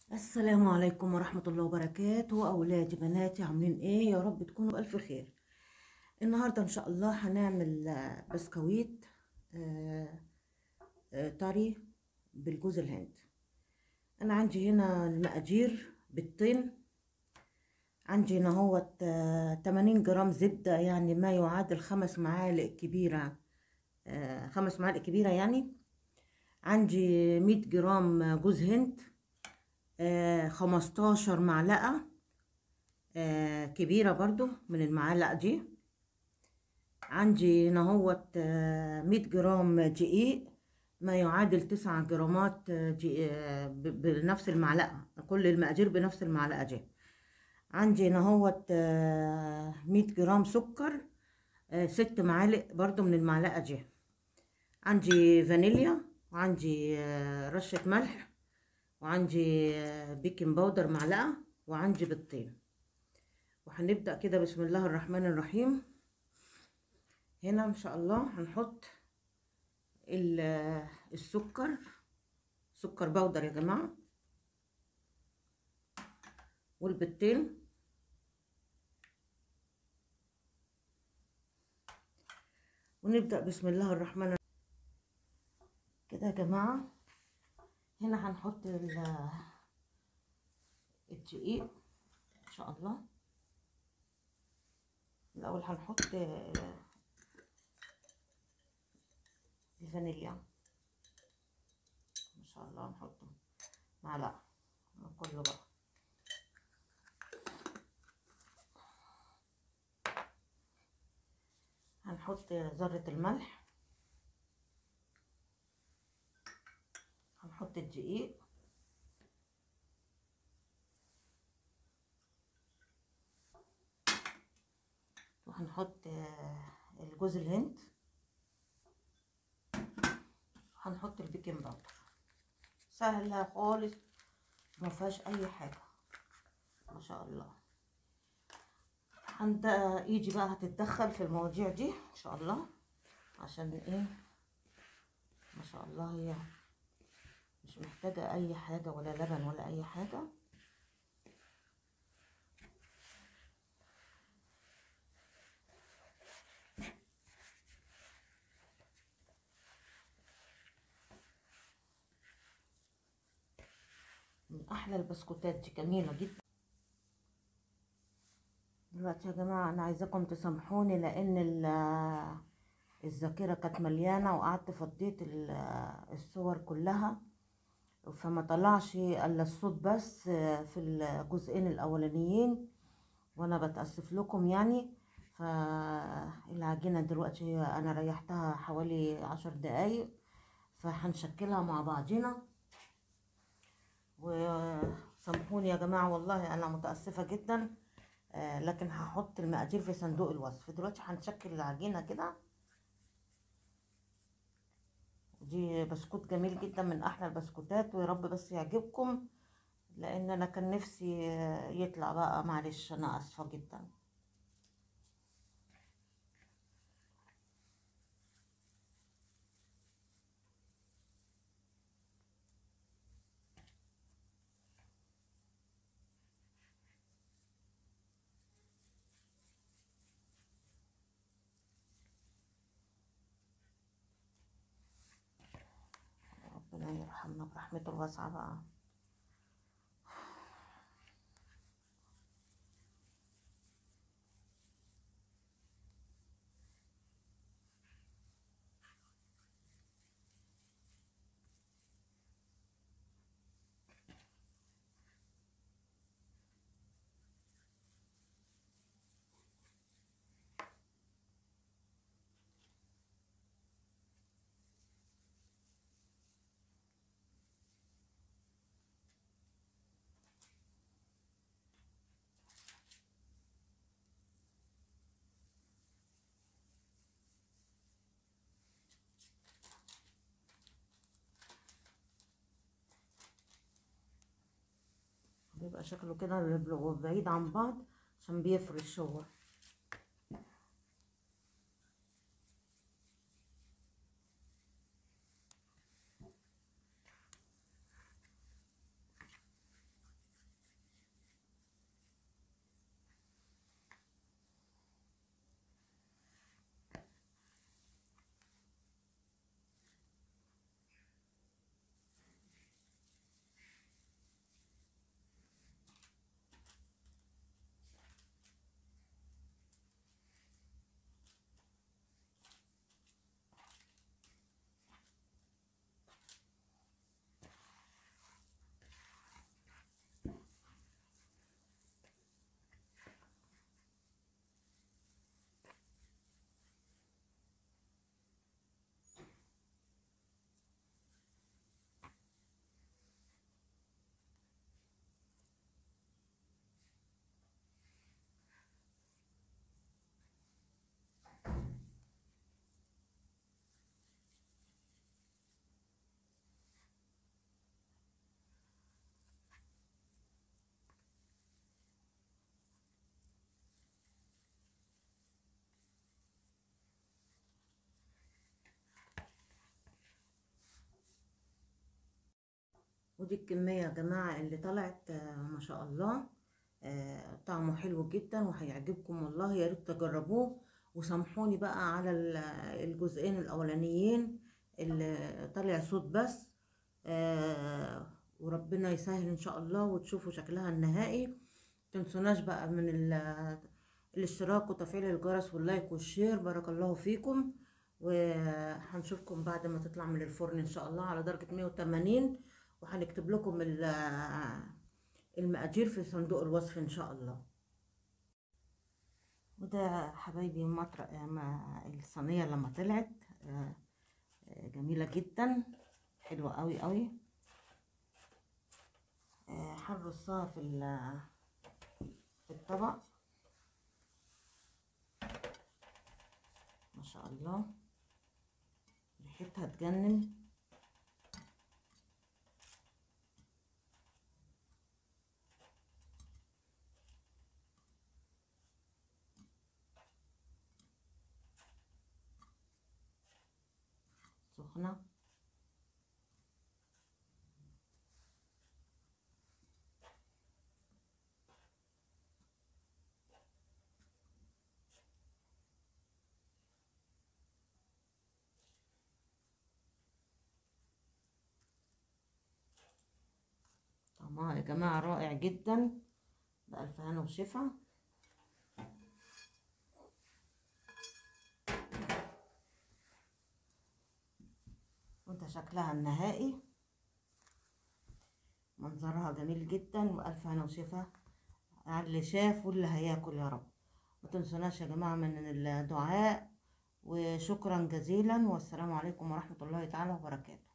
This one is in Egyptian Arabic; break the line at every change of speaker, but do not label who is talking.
السلام عليكم ورحمة الله وبركاته أولادي بناتي عاملين إيه يا رب تكونوا بألف خير النهاردة إن شاء الله هنعمل آه، بسكويت آه، آه، طري بالجوز الهند أنا عندي هنا المقادير بالطين عندي هنا هو 80 جرام زبدة يعني ما يعادل خمس معالق كبيرة آه، خمس معالق كبيرة يعني عندي 100 جرام جوز هند آه، خمستاشر معلقة آه، كبيرة برضو من المعلقة دي عندي هنا هوت آه، مية جرام دقيق ما يعادل تسعة جرامات آه، دقيق- آه، ب- بنفس المعلقة كل المقادير بنفس المعلقة دي عندي هنا هوت آه، مية جرام سكر آه، ست معالق برضو من المعلقة دي عندي فانيليا وعندي آه، رشة ملح وعندي آه، بيكنج باودر معلقة وعندي بيضتين وهنبدأ كده بسم الله الرحمن الرحيم هنا ان شاء الله هنحط ال- آه، السكر سكر بودر يا جماعة والبيضتين ونبدأ بسم الله الرحمن الرحيم كده يا جماعة هنا هنحط ال- الدقيق ان شاء الله الاول هنحط آه، الفانيليا ان شاء الله نحطه معلقه من كله بقى هنحط ذرة الملح هنحط الدقيق وهنحط آه، الجوز الهند هنحط البيكنج باودر سهلة خالص ما فيهاش اي حاجة ما شاء الله عند ايدي بقى هتتدخل في المواضيع دي ان شاء الله عشان ايه ما شاء الله هي مش محتاجة اي حاجة ولا لبن ولا اي حاجة من احلى البسكوتات دي جميلة جدا دلوقتي يا جماعة انا عايزاكم تسامحوني لان ال- الذاكرة كانت مليانة وقعدت فضيت ال- الصور كلها فما طلعش الا الصوت بس في الجزئين الاولانيين وانا بتأسف لكم يعني فالعجينة دلوقتي هي انا ريحتها حوالي عشر دقايق فهنشكلها مع بعضينا وسامحوني يا جماعة والله أنا متأسفة جدا آه، لكن هحط المقادير في صندوق الوصف دلوقتي هنشكل العجينة كده دي بسكوت جميل جدا من أحلى البسكوتات ويا رب بس يعجبكم لأن أنا كان نفسي آه، يطلع بقى معلش أنا آسفة جدا ربنا يرحمنا برحمته الواسعة بقى بيبقى شكله كده بيبقوا بعيد عن بعض عشان بيفرش هو ودي الكمية يا جماعة اللي طلعت آه، ما شاء الله آه، طعمه حلو جدا وهيعجبكم والله يا ريت تجربوه وسامحوني بقى على ال- الجزئين الاولانيين اللي طلع صوت بس آه، وربنا يسهل ان شاء الله وتشوفوا شكلها النهائي تنسوناش بقى من ال- الاشتراك وتفعيل الجرس واللايك والشير بارك الله فيكم وهنشوفكم بعد ما تطلع من الفرن ان شاء الله على درجة 180 وهنكتب لكم ال- المقادير في صندوق الوصف ان شاء الله وده حبايبي مطرق ما الصينية لما طلعت آه، آه، جميلة جدا حلوة قوي قوي آه، هنرصها في ال- في الطبق ما شاء الله ريحتها تجنن سخنة طعمها يا جماعة رائع جدا بألف هنا وشفا وده شكلها النهائي منظرها جميل جدا وألف هنا وشفا على اللي شاف واللي هياكل يا رب ما تنسوناش يا جماعة من الدعاء وشكرا جزيلا والسلام عليكم ورحمة الله تعالى وبركاته